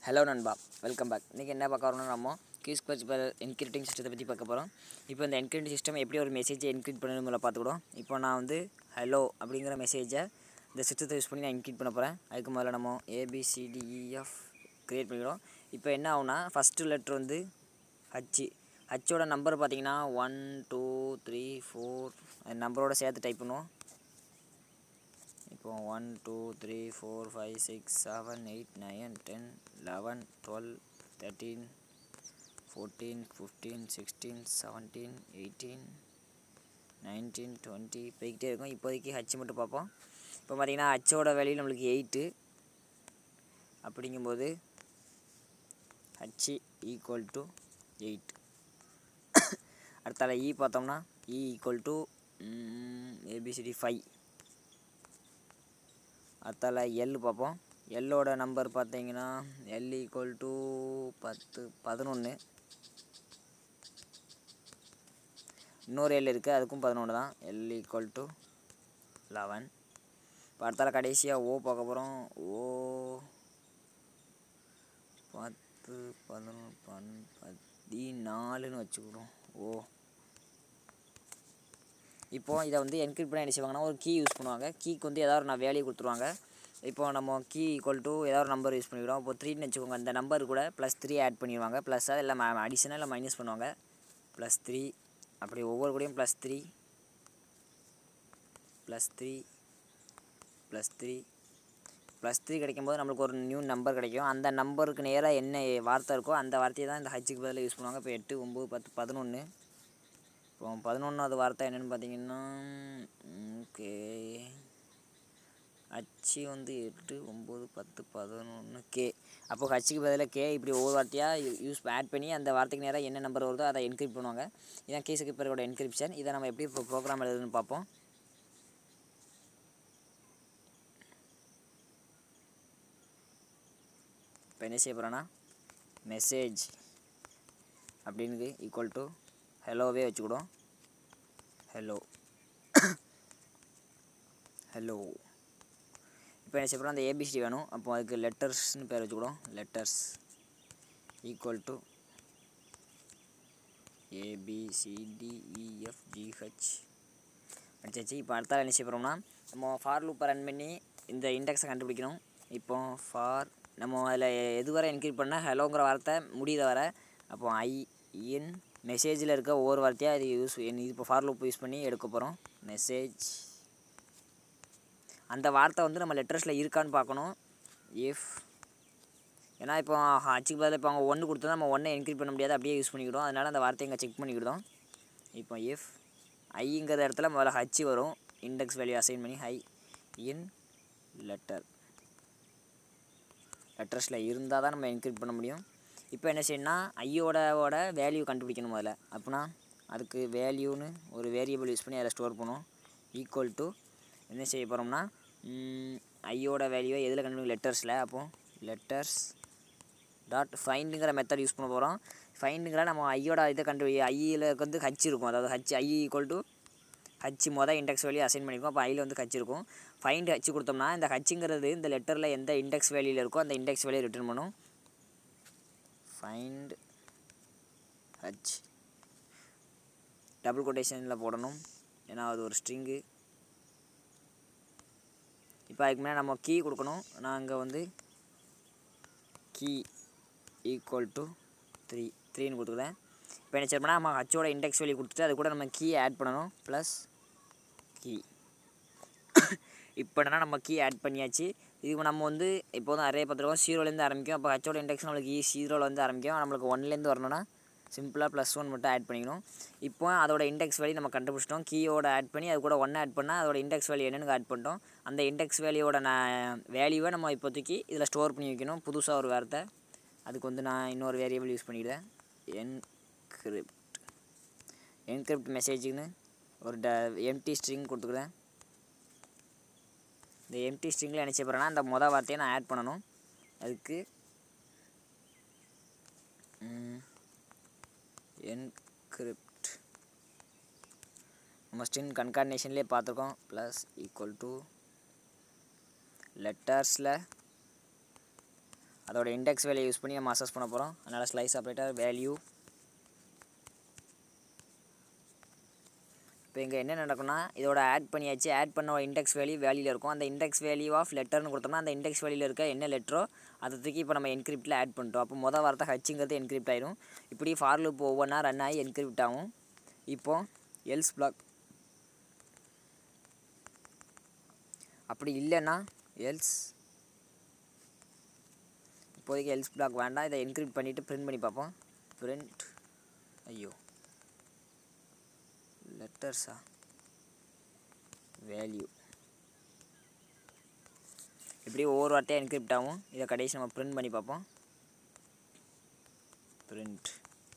hello நண்பா welcome back இன்றைக்கி என்ன பார்க்க வரோம்னா நம்ம கீஸ் பச் என்கிரிப்டிங் சிஸ்டத்தை பற்றி பார்க்க போகிறோம் இப்போ இந்த என்கிரிப்டிங் சிஸ்டம் எப்படி ஒரு மெசேஜை என்கிரிப்ட் பண்ணணும்ல பார்த்துக்கிடும் இப்போ நான் வந்து ஹலோ அப்படிங்கிற மெசேஜை இந்த சிஸ்டத்தை யூஸ் பண்ணி நான் என்கிரிப்ட் பண்ண போகிறேன் அதுக்கு முதல்ல நம்ம ஏபிசிடிஇஎஃப் க்ரியேட் பண்ணிக்கிறோம் இப்போ என்ன ஆகுனா ஃபஸ்ட்டு லெட்ரு வந்து ஹச்சு ஹச்சோட நம்பர் பார்த்தீங்கன்னா ஒன் டூ த்ரீ ஃபோர் அந்த நம்பரோட சேர்த்து டைப் பண்ணுவோம் இப்போ one two three four five six seven eight nine ten eleven twelve thirteen fourteen fifteen sixteen seventeen eighteen nineteen twenty போய்கிட்டே இருக்கும் இப்போதைக்கு ஹச் மட்டும் பார்ப்போம் இப்போ பார்த்தீங்கன்னா ஹச்சோட வேல்யூ நம்மளுக்கு எயிட்டு அப்படிங்கும்போது ஹச் ஈக்குவல் டு எயிட் அடுத்தால இ பார்த்தோம்னா E equal to A B C D five அடுத்தால எல் பார்ப்போம் எல்லோட நம்பர் பார்த்தீங்கன்னா எல் ஈக்குவல் டு பத்து பதினொன்று இன்னொரு எல் இருக்குது அதுக்கும் பதினொன்று தான் எல் ஈக்குவல் டு லெவன் இப்போ அடுத்தால கடைசியாக ஓ பார்க்க போகிறோம் ஓ பத்து பதினொன்று பன் பதினாலுன்னு வச்சுக்கிறோம் ஓ இப்போ இதை வந்து என்கிரிப்ட் பண்ண என்ன செய்வாங்கன்னா ஒரு கீ யூஸ் பண்ணுவாங்க கீக்கு வந்து ஏதாவது நான் வேல்யூ கொடுத்துருவாங்க இப்போ நம்ம கீ ஈக்குவல் டு ஏதாவது ஒரு நம்பர் யூஸ் பண்ணிக்கிறோம் இப்போ த்ரீன்னு வச்சுக்கோங்க அந்த நம்பர் கூட ப்ளஸ் த்ரீ ஆட் பண்ணிடுவாங்க ப்ளஸ்ஸாக இல்லை அடிஷனல் இல்லை மைனஸ் பண்ணுவாங்க ப்ளஸ் த்ரீ அப்படி ஒவ்வொரு கூடயும் plus three plus three plus three plus three கிடைக்கும்போது நம்மளுக்கு ஒரு நியூ நம்பர் கிடைக்கும் அந்த நம்பருக்கு நேராக என்ன வார்த்தை இருக்கோ அந்த வார்த்தையை தான் இந்த ஹச்சுக்கு பதிலாக யூஸ் பண்ணுவாங்க இப்போ எட்டு ஒம்பது பத்து பதினொன்று இப்போ பதினொன்றாவது வார்த்தை என்னென்னு பார்த்தீங்கன்னா ஓகே ஹச்சு வந்து எட்டு ஒம்பது பத்து பதினொன்று கே அப்போ ஹச்சுக்கு பதிலாக கே இப்படி ஒவ்வொரு வார்த்தையாக யூஸ் ஆட் பண்ணி அந்த வார்த்தைக்கு நேராக என்ன நம்பர் வருதோ அதை என்கிரிப்ட் பண்ணுவாங்க இதான் கேஸுக்கு பிறகோட என்கிரிப்ஷன் இதை நம்ம எப்படி இப்போ ப்ரோக்ராம் எழுதுன்னு பார்ப்போம் இப்போ என்ன செய்ய போகிறேன்னா மெசேஜ் அப்படின்னு ஈக்குவல் டு ஹலோவே வச்சுக்கிடும் ஹலோ ஹலோ இப்போ என்ன செய்ய போகிறோம் அந்த ஏபிசிடி வேணும் அப்போ அதுக்கு லெட்டர்ஸ்னு பேர் வச்சுக்கிடும் லெட்டர்ஸ் ஈக்குவல் டு ஏபிசிடிஇஎஃப்ஜிஹெச் அடிச்சாச்சு இப்போ அடுத்தால என்ன செய்ய போகிறோம்னா நம்ம ஃபார் லூப்பை ரன் பண்ணி இந்த இண்டெக்ஸை கண்டுபிடிக்கணும் இப்போ ஃபார் நம்ம அதில் எது வரை என்கிரிப்ட் பண்ணால் ஹலோங்கிற வார்த்தை முடியுத வர அப்போ ஐ இன் மெசேஜில் இருக்க ஒவ்வொரு வார்த்தையாக இது யூஸ் இது இப்போ ஃபார் லூப் யூஸ் பண்ணி எடுக்க போகிறோம் மெசேஜ் அந்த வார்த்தை வந்து நம்ம லெட்டர்ஸில் இருக்கான்னு பார்க்கணும் இஃப் ஏன்னா இப்போ ஹச்சுக்கு பதில் இப்போ அவங்க ஒன்று கொடுத்தா நம்ம ஒன்றை என்கிரிப்ட் பண்ண முடியாது அப்படியே யூஸ் பண்ணிக்கிடும் அதனால் அந்த வார்த்தையை இங்கே செக் பண்ணிக்கிட்டோம் இப்போ இஃப் ஐங்கிற இடத்துல முதல்ல ஹச்சு வரும் இண்டெக்ஸ் வேல்யூ அசைன் பண்ணி ஹை இன் லெட்டர் லெட்டர்ஸில் இருந்தால் தான் நம்ம என்கிரிப்ட் பண்ண முடியும் இப்போ என்ன செய்யணும்னா ஐயோடவோட வேல்யூ கண்டுபிடிக்கணும் முதல்ல அப்படின்னா அதுக்கு வேல்யூன்னு ஒரு வேரியபிள் யூஸ் பண்ணி அதில் ஸ்டோர் பண்ணுவோம் ஈக்குவல் டு என்ன செய்ய போகிறோம்னா ஐயோட வேல்யூவை எதில் கண்டுபிடிக்கும் லெட்டர்ஸில் அப்போது லெட்டர்ஸ் டாட் ஃபைண்டுங்கிற மெத்தட் யூஸ் பண்ண போகிறோம் ஃபைண்டுங்கிற நம்ம ஐயோட இதை கண்டு ஐயில் வந்து ஹச் இருக்கும் அதாவது H I equal to H மொதல் இண்டெக்ஸ் வேல்யூ அசைன் பண்ணியிருக்கோம் அப்போ ஐயில் வந்து ஹச் இருக்கும் ஃபைண்ட் ஹச் கொடுத்தோம்னா இந்த ஹச்சுங்கிறது இந்த லெட்டரில் எந்த இண்டெக்ஸ் வேல்யூவில் இருக்கோ அந்த இண்டெக்ஸ் வேல்யூ ரிட்டர்ன் பண்ணும் ஃபைண்ட் ஹச் டபுள் கொட்டேஷனில் போடணும் ஏன்னா அது ஒரு ஸ்ட்ரிங்கு இப்போ அதுக்கு மேலே நம்ம கீ கொடுக்கணும் நான் அங்கே வந்து கீ ஈக்குவல் டு த்ரீ த்ரீன்னு கொடுத்துக்கிறேன் இப்போ என்ன செய்யணும்னா நம்ம ஹச்சோட இண்டெக்ஸ் வேல்யூ கொடுத்துட்டு அது கூட நம்ம கீ ஆட் பண்ணணும் ப்ளஸ் கீ இப்போ என்னன்னா நம்ம கீ ஆட் பண்ணியாச்சு இது நம்ம வந்து இப்போ வந்து நிறைய பார்த்துருக்கோம் ஜீரோலேருந்து ஆரம்பிக்கும் அப்போ ஹச்சோட இண்டெக்ஸ் நம்மளுக்கு ஈ ஜீரோலேருந்து ஆரம்பிக்கும் நம்மளுக்கு ஒன்லேருந்து வரணும்னா சிம்பிளாக ப்ளஸ் ஒன் மட்டும் ஆட் பண்ணிக்கணும் இப்போ அதோட இண்டெக்ஸ் வேல்யூ நம்ம கண்டுபிடிச்சிட்டோம் கீயோட ஆட் பண்ணி அது கூட ஒன்று ஆட் பண்ணால் அதோட இண்டெக்ஸ் வேல்யூ என்னென்னு ஆட் பண்ணிட்டோம் அந்த இண்டெக்ஸ் வேல்யூவோட நான் வேல்யூவை நம்ம இப்போதைக்கு இதில் ஸ்டோர் பண்ணி வைக்கணும் புதுசாக ஒரு வார்த்தை அதுக்கு வந்து நான் இன்னொரு வேரியபிள் யூஸ் பண்ணிக்கிட்டேன் என்கிரிப்ட் என்கிரிப்ட் மெசேஜுன்னு ஒரு ட எம்டி ஸ்ட்ரிங் கொடுத்துக்கிறேன் இந்த எம்டி ஸ்ட்ரிங்கில் என்ன செய்ய போகிறேன்னா அந்த மொதல் வார்த்தையை நான் ஆட் பண்ணணும் அதுக்கு என்கிரிப்ட் நம்ம ஸ்ட்ரிங் கன்கார்டினேஷன்லேயே பார்த்துருக்கோம் ப்ளஸ் ஈக்குவல் டு லெட்டர்ஸில் அதோட இண்டெக்ஸ் வேல்யூ யூஸ் பண்ணி நம்ம அசஸ் பண்ண போகிறோம் அதனால் ஸ்லைஸ் ஆப்ரேட்டர் வேல்யூ இப்போ இங்கே என்ன நடக்கும்னா இதோட ஆட் பண்ணியாச்சு ஆட் பண்ண இண்டெக்ஸ் வேல்யூ வேல்யூவில் இருக்கும் அந்த இண்டெக்ஸ் வேல்யூ ஆஃப் லெட்டர்னு கொடுத்தோம்னா அந்த இண்டெக்ஸ் வேல்யூவில் இருக்க என்ன லெட்டரோ அதை தூக்கி இப்போ நம்ம என்கிரிப்டில் ஆட் பண்ணிட்டோம் அப்போ மொதல் வார்த்தை ஹச்சுங்கிறது என்கிரிப்ட் ஆயிரும் இப்படி ஃபார் லூப் ஒவ்வொன்றா ரன் ஆகி என்கிரிப்ட் ஆகும் இப்போ எல்ஸ் பிளாக் அப்படி இல்லைன்னா எல்ஸ் இப்போதைக்கு எல்ஸ் பிளாக் வேண்டாம் இதை என்கிரிப்ட் பண்ணிவிட்டு பிரிண்ட் பண்ணி பார்ப்போம் பிரிண்ட் ஐயோ லெட்டர்ஸா வேல்யூ இப்படி ஒவ்வொரு வார்த்தையாக என்கிரிப்ட் ஆகும் இதை கடைசி நம்ம பிரிண்ட் பண்ணி பார்ப்போம் print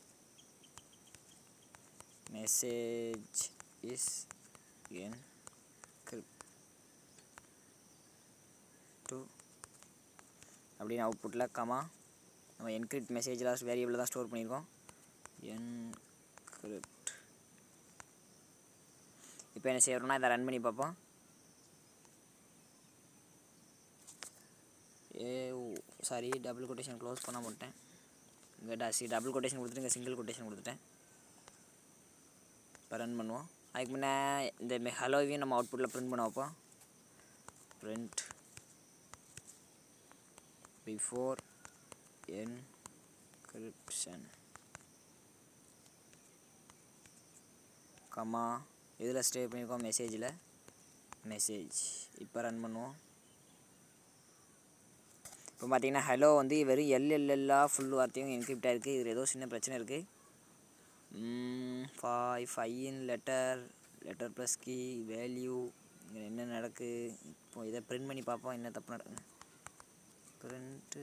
message is in to அப்படின்னு அவுட்புட்டில் கமா நம்ம என்கிரிப்ட் மெசேஜில் வேரியபிள் தான் ஸ்டோர் பண்ணியிருக்கோம் என்கிரிப்ட் இப்போ என்ன செய்யறோம்னா இதை ரன் பண்ணி பார்ப்போம் ஏ சாரி டபுள் கொட்டேஷன் க்ளோஸ் பண்ண மாட்டேன் இங்கே டாசி டபுள் கொட்டேஷன் கொடுத்துட்டு இங்கே சிங்கிள் கொட்டேஷன் கொடுத்துட்டேன் இப்போ ரன் பண்ணுவோம் அதுக்கு முன்னே இந்த ஹலோவையும் நம்ம அவுட்புட்டில் ப்ரிண்ட் பண்ண வைப்போம் ப்ரிண்ட் பிஃபோர் என்கிரிப்ஷன் கமா இதில் ஸ்டே பண்ணியிருக்கோம் மெசேஜில் மெசேஜ் இப்போ ரன் பண்ணுவோம் இப்போ பார்த்தீங்கன்னா ஹலோ வந்து வெறும் எல்எல்எல்லாக ஃபுல் வார்த்தையும் என்கிரிப்ட் ஆகிருக்கு இதில் ஏதோ சின்ன பிரச்சனை இருக்குது ஃபை find letter letter plus key value இங்கே என்ன நடக்கு இப்போ இதை பிரிண்ட் பண்ணி பார்ப்போம் என்ன தப்பு நடக்கு பிரிண்ட்டு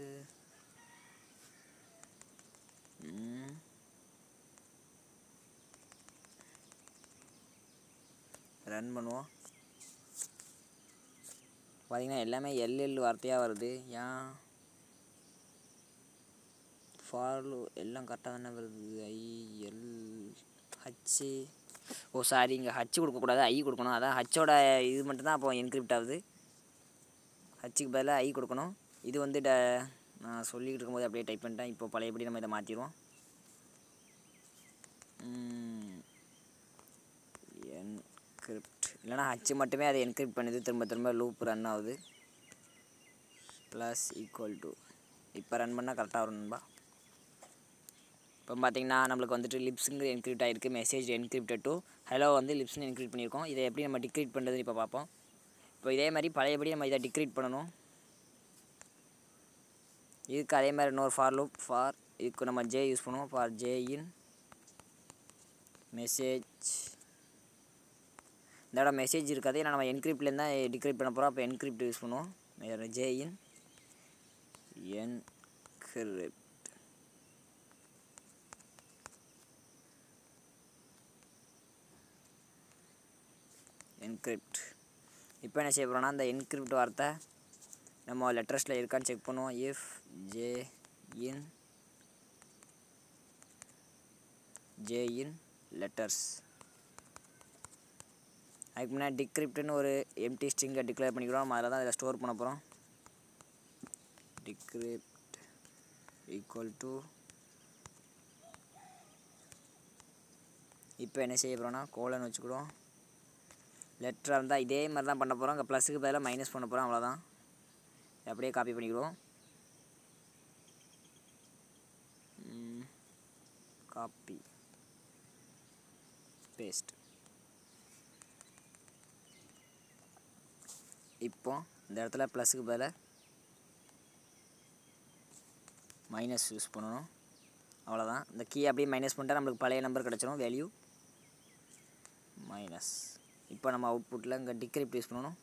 ரன் பண்ணுவோம் பார்த்தீங்கன்னா எல்லாமே எல்எல் வார்த்தையாக வருது ஏன் ஃபாலோ எல்லாம் கரெக்டாக தானே வருது ஐ எல் ஹச்சு ஓ சாரி இங்கே ஹச்சு கொடுக்கக்கூடாது ஐ கொடுக்கணும் அதான் ஹச்சோட இது மட்டும்தான் அப்போ என்கிரிப்ட் ஆகுது ஹச்சுக்கு பதிலாக ஐ கொடுக்கணும் இது வந்து ட நான் சொல்லிக்கிட்டு இருக்கும்போது அப்படியே டைப் பண்ணிட்டேன் இப்போ பழையபடி நம்ம இதை மாற்றிடுவோம் என்கிரிப்ட் இல்லைனா ஹச்சு மட்டுமே அதை என்கிரிப்ட் பண்ணுது திரும்ப திரும்ப லூப் ரன் ஆகுது ப்ளஸ் ஈக்குவல் டு இப்போ ரன் பண்ணால் கரெக்டாக வரும் நண்பா இப்போ பார்த்தீங்கன்னா நம்மளுக்கு வந்துட்டு லிப்ஸுங்கிற என்கிரிப்ட் ஆகிருக்கு மெசேஜ் என்கிரிப்டட் டு ஹலோ வந்து லிப்ஸ்னு என்கிரிப்ட் பண்ணியிருக்கோம் இதை எப்படி நம்ம டிக்ரீட் பண்ணுறதுன்னு இப்போ பார்ப்போம் இப்போ இதே மாதிரி பழையபடி நம்ம இதை டிக்ரீட் பண்ணணும் இதுக்கு அதே மாதிரி இன்னொரு ஃபார் லூப் ஃபார் இதுக்கு நம்ம ஜே யூஸ் பண்ணுவோம் ஃபார் ஜே இன் மெசேஜ் இந்த இடம் மெசேஜ் இருக்காது ஏன்னா நம்ம என்கிரிப்ட்லேருந்து தான் டிக்ரிப்ட் பண்ண போகிறோம் அப்போ என்கிரிப்ட் யூஸ் பண்ணுவோம் ஜே இன் என்கிரிப்ட் என்கிரிப்ட் இப்போ என்ன செய்ய போகிறோம்னா அந்த என்கிரிப்ட் வார்த்தை நம்ம லெட்டர்ஸில் இருக்கான்னு செக் பண்ணுவோம் if J in J in letters அதுக்கு முன்னாடி டிக்ரிப்ட்னு ஒரு எம்டி ஸ்ட்ரிங்கை டிக்ளேர் பண்ணிக்கிறோம் நம்ம அதில் தான் இதில் ஸ்டோர் பண்ண போகிறோம் டிக்ரிப்ட் ஈக்குவல் டு இப்போ என்ன செய்ய போகிறோம்னா கோலன் வச்சுக்கிடுவோம் லெட்டராக இருந்தால் இதே மாதிரி தான் பண்ண போகிறோம் அங்கே ப்ளஸுக்கு பதிலாக மைனஸ் பண்ண போகிறோம் அவ்வளோதான் அப்படியே காப்பி பண்ணிக்கிடுவோம் காப்பி பேஸ்ட் இப்போ இந்த இடத்துல ப்ளஸுக்கு பதிலாக மைனஸ் யூஸ் பண்ணணும் அவ்வளோதான் இந்த கீ அப்படியே மைனஸ் பண்ணிட்டா நம்மளுக்கு பழைய நம்பர் கிடச்சிரும் வேல்யூ மைனஸ் இப்போ நம்ம அவுட்புட்டில் இங்கே டிக்ரிப்ட் யூஸ் பண்ணணும்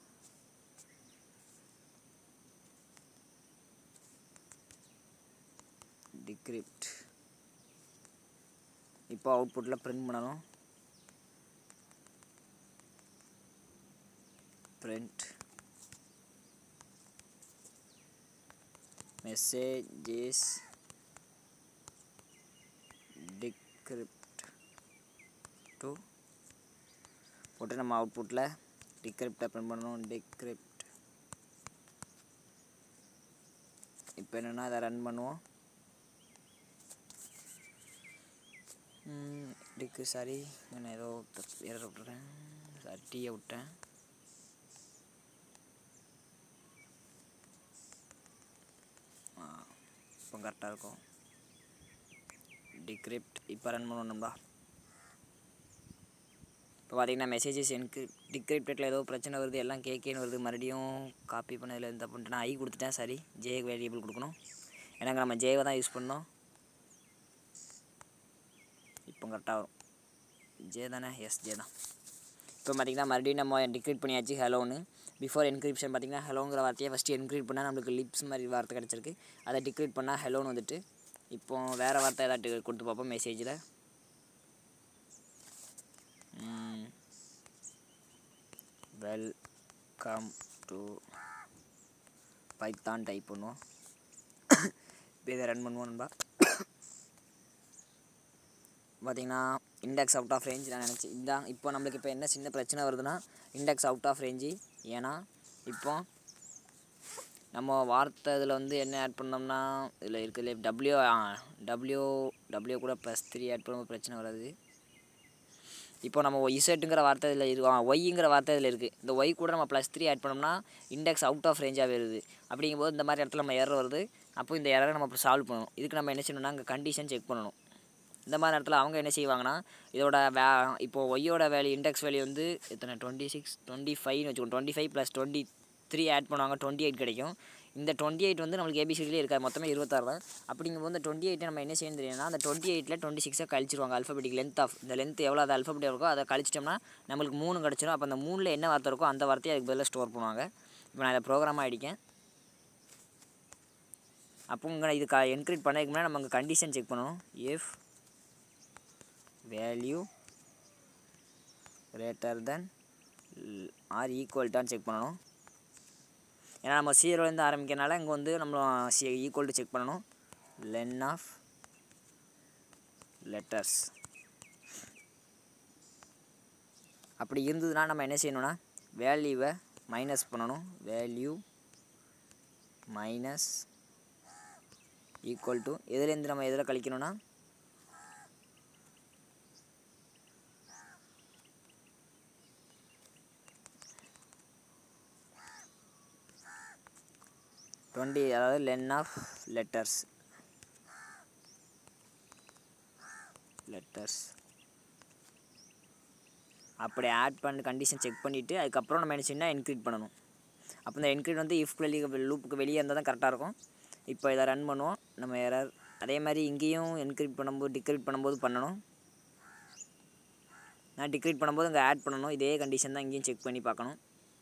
டிக்ரிப்ட் இப்போ அவுட்புட்டில் பிரிண்ட் பண்ணணும் பிரிண்ட் message is decrypt to போட்டு நம்ம அவுட்புட்டில் டிக்ரிப்டை பிரிண்ட் பண்ணணும் டிக்ரிப்ட் இப்போ என்னென்னா அதை ரன் பண்ணுவோம் ம், இதுக்கு சாரி நான் ஏதோ எரர் விட்டுறேன் சாரி டீயை விட்டேன் ஆ இப்போ கரெக்டாக இருக்கும் டிக்ரிப்ட் இப்போ ரன் பண்ணணும்டா இப்போ பார்த்தீங்கன்னா மெசேஜஸ் என்கிரிப்ட் டிக்ரிப்டடில் ஏதோ பிரச்சனை வருது எல்லாம் கேக்கேன்னு வருது மறுபடியும் காப்பி பண்ணதில் இந்த பண்ணிட்டு நான் ஐ கொடுத்துட்டேன் சரி ஜே வேரியபிள் கொடுக்கணும் எனக்கு நம்ம ஜேவை தான் யூஸ் பண்ணோம் இப்போ கரெக்டாக வரும் ஜே தானே எஸ் ஜே தான் இப்போ பார்த்தீங்கன்னா மறுபடியும் நம்ம டிக்ரிப்ட் பண்ணியாச்சு ஹலோன்னு பிஃபோர் என்கிரிப்ஷன் பார்த்தீங்கன்னா ஹலோங்கிற வார்த்தையை ஃபஸ்ட்டு என்கிரிப்ட் பண்ணால் நம்மளுக்கு லிப்ஸ் மாதிரி வார்த்தை கிடச்சிருக்கு அதை டிக்ரிப்ட் பண்ணால் ஹலோன்னு வந்துட்டு இப்போ வேறு வார்த்தை ஏதாட்டு கொடுத்து பார்ப்போம் மெசேஜில் வெல்கம் டு பைத்தான் டைப் பண்ணுவோம் இப்போ இதை ரன் பண்ணுவோம் நண்பா பார்த்தீங்கன்னா இண்டெக்ஸ் அவுட் ஆஃப் ரேஞ்ச் நான் நினச்சி இதான் இப்போ நம்மளுக்கு இப்போ என்ன சின்ன பிரச்சனை வருதுன்னா இண்டெக்ஸ் அவுட் ஆஃப் ரேஞ்சு ஏன்னா இப்போ நம்ம வார்த்தை இதில் வந்து என்ன ஆட் பண்ணோம்னா இதில் இருக்குதுல டபிள்யூ டபிள்யூ டபிள்யூ கூட ப்ளஸ் த்ரீ ஆட் பண்ணும்போது பிரச்சனை வராது இப்போ நம்ம இசட்டுங்கிற வார்த்தை இதில் இருக்கு ஒய்ங்கிற வார்த்தை இதில் இருக்குது இந்த ஒய் கூட நம்ம ப்ளஸ் த்ரீ ஆட் பண்ணோம்னா இண்டெக்ஸ் அவுட் ஆஃப் ரேஞ்சாக வருது அப்படிங்கும்போது இந்த மாதிரி இடத்துல நம்ம எரர் வருது அப்போ இந்த எரரை நம்ம சால்வ் பண்ணணும் இதுக்கு நம்ம என்ன செய்யணும்னா அங்கே கண்டிஷன் செக் பண்ணணும் இந்த மாதிரி இடத்துல அவங்க என்ன செய்வாங்கன்னா இதோட வே இப்போது ஒய்யோட வேல்யூ இண்டெக்ஸ் வேல்யூ வந்து எத்தனை டுவெண்ட்டி சிக்ஸ் டுவெண்ட்டி ஃபைவ்னு வச்சுக்கோங்க twenty five plus twenty three add பண்ணுவாங்க டுவெண்ட்டி எயிட் கிடைக்கும் இந்த டுவெண்ட்டி எயிட் வந்து நம்மளுக்கு ஏபிசிடிலே இருக்காது மொத்தமே இருபத்தாறு தான் அப்படிங்கும்போது இந்த டுவெண்ட்டி எயிட்டை நம்ம என்ன செய்யணும் தெரியும்னா அந்த டுவெண்ட்டி எயிட்டில் டுவெண்ட்டி சிக்ஸை கழிச்சிருவாங்க அல்ஃபபெட்டிக் லென்த் ஆஃப் இந்த லென்த் எவ்வளோ அது அல்ஃபபெட்டிக் இருக்கோ அதை கழிச்சிட்டோம்னா நம்மளுக்கு மூணு கிடச்சிரும் அப்போ அந்த மூணில் என்ன வார்த்தை இருக்கோ அந்த வார்த்தையை அதுக்கு பதிலாக ஸ்டோர் பண்ணுவாங்க இப்போ நான் இதை ப்ரோக்ராமாக அடிக்கேன் அப்போ இங்கே இது க என்க்ரிட் பண்ணதுக்கு முன்னாடி நம்ம அங்கே கண்டிஷன் செக் பண்ணணும் if value greater than or ஈக்குவல்ட்டான்னு செக் பண்ணணும் ஏன்னா நம்ம ஜீரோலேருந்து ஆரம்பிக்கிறனால இங்கே வந்து நம்ம சி ஈக்குவல் டு செக் பண்ணணும் லென் ஆஃப் லெட்டர்ஸ் அப்படி இருந்ததுன்னா நம்ம என்ன செய்யணும்னா வேல்யூவை மைனஸ் பண்ணணும் வேல்யூ மைனஸ் ஈக்குவல் டு எதுலேருந்து நம்ம எதில் கழிக்கணும்னா டுவெண்ட்டி அதாவது லென் ஆஃப் லெட்டர்ஸ் லெட்டர்ஸ் அப்படி ஆட் பண்ணி கண்டிஷன் செக் பண்ணிவிட்டு அதுக்கப்புறம் நம்ம என்ன செய்யணும் என்க்ரீட் பண்ணணும் அப்போ இந்த என்க்ரீட் வந்து இஃப் வெளியே லூப்புக்கு வெளியே இருந்தால் தான் கரெக்டாக இருக்கும் இப்போ இதை ரன் பண்ணுவோம் நம்ம எரர் அதே மாதிரி இங்கேயும் என்க்ரீட் பண்ணும்போது டிக்ரீட் பண்ணும்போது பண்ணணும் நான் டிக்ரீட் பண்ணும்போது இங்கே ஆட் பண்ணணும் இதே கண்டிஷன் தான் இங்கேயும் செக் பண்ணி பார்க்கணும்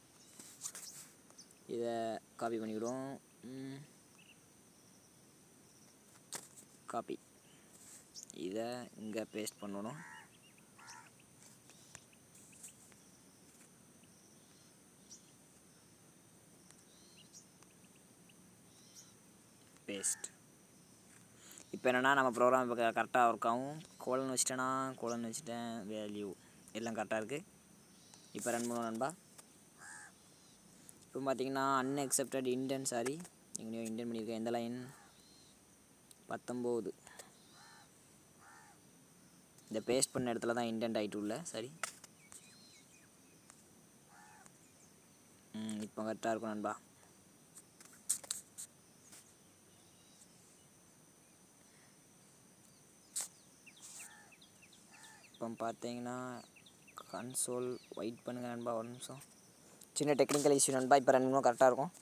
இதை காப்பி பண்ணிவிடுவோம் காப்பி இதை இங்கே பேஸ்ட் பண்ணணும் பேஸ்ட் இப்போ என்னென்னா நம்ம ப்ரோக்ராம் இப்போ கரெக்டாக ஒர்க் ஆகும் கோலன் வச்சிட்டேன்னா கோலன் வச்சுட்டேன் வேல்யூ எல்லாம் கரெக்டாக இருக்குது இப்போ ரன் பண்ணுவோம் நண்பா இப்போ பார்த்தீங்கன்னா அன்அக்செப்டட் இன்டன் சாரி எங்கேயோ இன்டன் பண்ணியிருக்கேன் எந்த லைன் பத்தொம்போது இந்த பேஸ்ட் பண்ண இடத்துல தான் இன்டென்ட் ஆகிட்டு உள்ள சரி ம் இப்போ கரெக்டாக இருக்கும் நண்பா இப்போ பார்த்தீங்கன்னா கன்சோல் ஒயிட் பண்ணுங்க நண்பா ஒரு நிமிஷம் சின்ன டெக்னிக்கல் இஷ்யூ நண்பா இப்போ ரன் பண்ணுவோம் கரெக்டாக இருக்கும்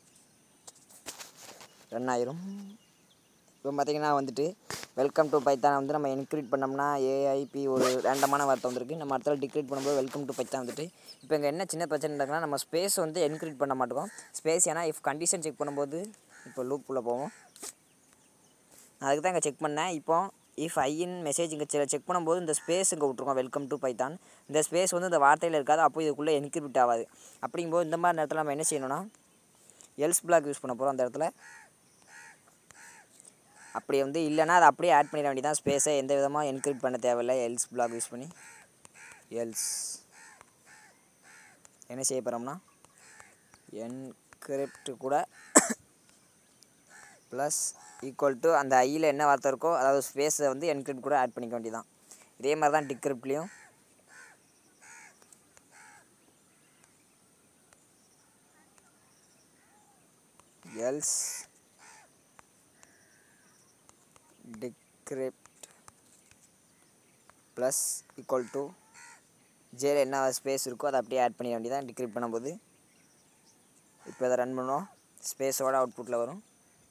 ரன் ஆயிரும் இப்போ பார்த்தீங்கன்னா வந்துட்டு வெல்கம் டு பைத்தான் வந்து நம்ம என்க்ரீட் பண்ணோம்னா ஏஐபி ஒரு ரேண்டமான வார்த்தை வந்திருக்கு நம்ம அடுத்த டிக்ரீட் பண்ணும்போது வெல்கம் டு பைத்தான் வந்துட்டு இப்போ இங்கே என்ன சின்ன பிரச்சனை இருக்குன்னா நம்ம ஸ்பேஸ் வந்து என்க்ரீட் பண்ண மாட்டோம் ஸ்பேஸ் ஏன்னா இஃப் கண்டிஷன் செக் பண்ணும்போது இப்போ லூப்புள்ளே போவோம் அதுக்கு தான் இங்கே செக் பண்ணேன் இப்போ இஃப் ஐயின் மெசேஜ் இங்கே செக் பண்ணும்போது இந்த ஸ்பேஸ் இங்கே விட்ருக்கோம் வெல்கம் டு பைத்தான் இந்த ஸ்பேஸ் வந்து இந்த வார்த்தையில் இருக்காது அப்போ இதுக்குள்ளே என்கிரிப்ட் ஆகாது அப்படிங்கும்போது இந்த மாதிரி நேரத்தில் நம்ம என்ன செய்யணும்னா எல்ஸ் பிளாக் யூஸ் பண்ண போகிறோம் அந்த இடத்துல அப்படி வந்து இல்லைன்னா அதை அப்படியே ஆட் பண்ணிட வேண்டியதான் ஸ்பேஸை எந்த விதமாக என்கிரிப்ட் பண்ண தேவையில்லை எல்ஸ் பிளாக் யூஸ் பண்ணி எல்ஸ் என்ன செய்ய போகிறோம்னா என்கிரிப்ட் கூட ப்ளஸ் ஈக்குவல் டு அந்த ஐயில் என்ன வார்த்தை இருக்கோ அதாவது ஸ்பேஸை வந்து என்கிரிப்ட் கூட ஆட் பண்ணிக்க வேண்டியதான் இதே மாதிரி தான் டிக்ரிப்ட்லேயும் else decrypt plus equal to ஜேல என்ன ஸ்பேஸ் இருக்கோ அதை அப்படியே ஆட் பண்ணிக்க வேண்டியதான் டிக்ரிப்ட் பண்ணும்போது இப்போ இதை ரன் பண்ணுவோம் ஸ்பேஸோட அவுட்புட்டில் வரும்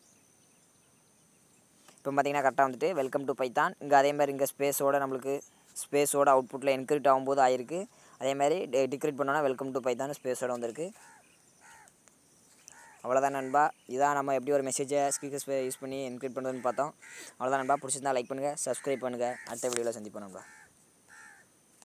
இப்போ பார்த்தீங்கன்னா கரெக்டாக வந்துட்டு வெல்கம் டு பைத்தான் இங்கே அதே மாதிரி இங்கே ஸ்பேஸோட நம்மளுக்கு ஸ்பேஸோட அவுட்புட்டில் என்கிரிப்ட் ஆகும்போது ஆயிருக்கு அதே மாதிரி டிக்ரிப்ட் பண்ணோன்னா வெல்கம் டு பைத்தான் ஸ்பேஸோட வந்திருக்கு அவ்வளோதான் நண்பா இதான் நம்ம எப்படி ஒரு மெசேஜை ஸ்பீக்கர்ஸ் யூஸ் பண்ணி என்கிரிப்ட் பண்ணுறதுன்னு பார்த்தோம் அவ்வளோதான் நண்பா பிடிச்சிருந்தா லைக் பண்ணுங்கள் சப்ஸ்கிரைப் பண்ணுங்கள் அடுத்த வீடியோவில் சந்திப்போம் நண்பா